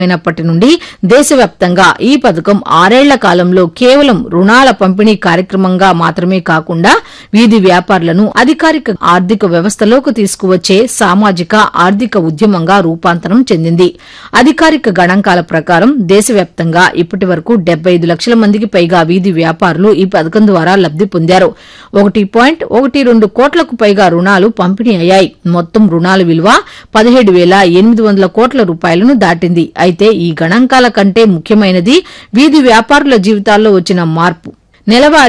అయినప్పటి నుండి దేశవ్యాప్తంగా ఈ పథకం ఆరేళ్ల కాలంలో కేవలం రుణాల పంపిణీ కార్యక్రమంగా మాత్రమే కాకుండా వీధి వ్యాపారులను అధికారిక ఆర్థిక వ్యవస్థలోకి తీసుకువచ్చే సామాజిక ఆర్థిక ఉద్యమంగా రూపాంతరం చెందింది అధికారిక గణాంకాల ప్రకారం దేశవ్యాప్తంగా ఇప్పటి వరకు డెబ్బై ఐదు లక్షల మందికి పైగా వీధి వ్యాపారులు ఈ పథకం ద్వారా లబ్ది పొందారు ఒకటి పాయింట్ ఒకటి రెండు కోట్లకు పైగా రుణాలు పంపిణీ అయ్యాయి మొత్తం రుణాల విలువ పదిహేడు వేల ఎనిమిది వందల కోట్ల రూపాయలను దాటింది అయితే ఈ గణాంకాల కంటే ముఖ్యమైనది వీధి వ్యాపారుల జీవితాల్లో వచ్చిన మార్పు నెలవారీ